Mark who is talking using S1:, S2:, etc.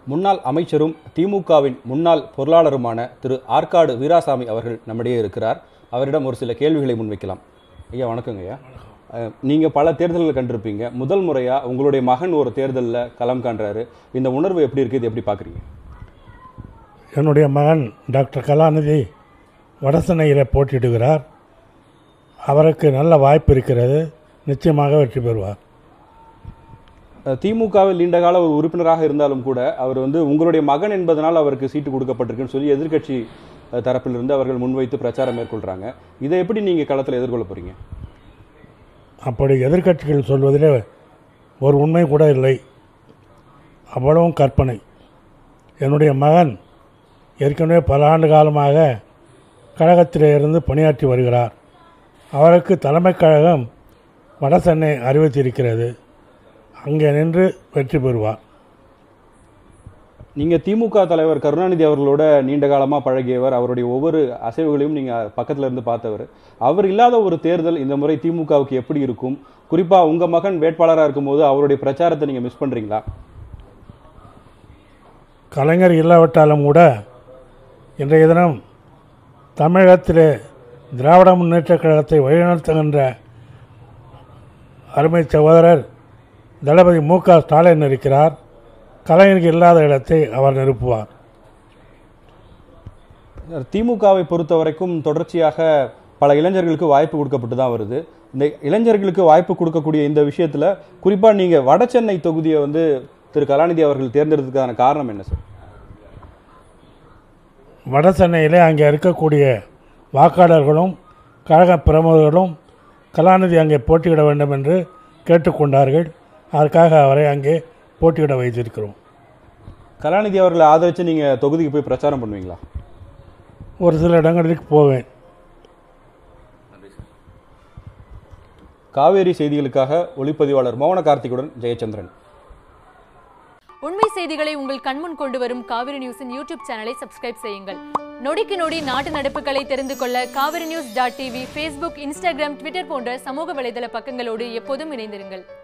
S1: முன்னாள் அமைச்சரும் திமுகவின் முன்னாள் பொருளாளருமான திரு ஆற்காடு வீராசாமி அவர்கள் நம்மிடையே இருக்கிறார் அவரிடம் ஒரு சில கேள்விகளை முன்வைக்கலாம் ஐயா வணக்கங்க ஐயா அஹ், நீங்க பல தேர்தல்கள் கண்டிருப்பீங்க முதல் முறையா உங்களுடைய மகன் ஒரு தேர்தலில் களம் காண்றாரு இந்த உணர்வு எப்படி இருக்கு இது எப்படி பாக்குறீங்க
S2: என்னுடைய மகன் டாக்டர் கலாநிதி வடசென்னையில் போட்டியிடுகிறார் அவருக்கு நல்ல வாய்ப்பு இருக்கிறது நிச்சயமாக வெற்றி பெறுவார்
S1: அஹ், திமுகவில் நீண்ட கால ஒரு உறுப்பினராக இருந்தாலும் கூட அவர் வந்து உங்களுடைய மகன் என்பதனால் அவருக்கு சீட்டு கொடுக்கப்பட்டிருக்குன்னு சொல்லி எதிர்க்கட்சி அஹ், தரப்பிலிருந்து அவர்கள் முன்வைத்து பிரச்சாரம் மேற்கொள்றாங்க இதை எப்படி நீங்க களத்தில் எதிர்கொள்ள போறீங்க
S2: அப்படி எதிர்க்கட்சிகள் சொல்வதிலே ஒரு உண்மை கூட இல்லை அவ்வளவும் கற்பனை என்னுடைய மகன் ஏற்கனவே பல ஆண்டு காலமாக கழகத்திலே இருந்து பணியாற்றி வருகிறார் அவருக்கு தலைமைக் கழகம் வடசென்னை அறிவித்திருக்கிறது அங்கே நின்று வெற்றி பெறுவார்
S1: நீங்க திமுக தலைவர் கருணாநிதி அவர்களோட நீண்ட காலமா பழகியவர் அவருடைய ஒவ்வொரு அசைவுகளையும் நீங்க பக்கத்துல இருந்து பார்த்தவர் அவர் இல்லாத ஒரு தேர்தல் இந்த முறை திமுகவுக்கு எப்படி இருக்கும் குறிப்பா உங்க மகன் வேட்பாளரா இருக்கும்போது அவருடைய பிரச்சாரத்தை நீங்க மிஸ் பண்றீங்களா
S2: கலைஞர் இல்லாவிட்டாலும் கூட இன்றைய தினம் தமிழகத்திலே திராவிட முன்னேற்றக் கழகத்தை வழிநடத்துகின்ற அருமை சகோதரர் தளபதி மு க ஸ்டாலின் இருக்கிறார் கலைஞருக்கு இல்லாத இடத்தை அவர் நிரப்புவார்
S1: திமுகவை பொறுத்த வரைக்கும் தொடர்ச்சியாக பல இளைஞர்களுக்கு வாய்ப்பு கொடுக்கப்பட்டு தான் வருது இந்த இளைஞர்களுக்கு வாய்ப்பு கொடுக்கக்கூடிய இந்த விஷயத்துல குறிப்பா நீங்க வட சென்னை தொகுதியை வந்து திரு கலாநிதி அவர்கள் தேர்ந்தெடுத்ததுக்கான காரணம் என்ன சார்
S2: வட சென்னையிலே அங்கே இருக்கக்கூடிய வாக்காளர்களும் கழக பிரமுகர்களும் கலாநிதி அங்கே போட்டியிட வேண்டும் என்று கேட்டுக்கொண்டார்கள் அதற்காக அவரை அங்கே போட்டியிட வைத்திருக்கிறோம்
S1: கலாநிதி அவர்களை ஆதரிச்சு நீங்க தொகுதிக்கு போய் பிரச்சாரம் பண்ணுவீங்களா
S2: ஒரு சில இடங்களுக்கு போவேன்
S1: காவேரி செய்திகளுக்காக ஒளிப்பதிவாளர் மோகன கார்த்திகுடன் ஜெயச்சந்திரன்
S3: உண்மை செய்திகளை உங்கள் கண்முன் கொண்டு வரும் காவிரி நியூஸின் யூடியூப் சேனலை சப்ஸ்கிரைப் செய்யுங்கள் நொடிக்கு நொடி நாட்டு நடப்புகளை தெரிந்து கொள்ள Kaveri news dot TV Facebook Instagram Twitter போன்ற சமூக வலைதள பக்கங்களோடு எப்போதும் இணைந்திருங்கள்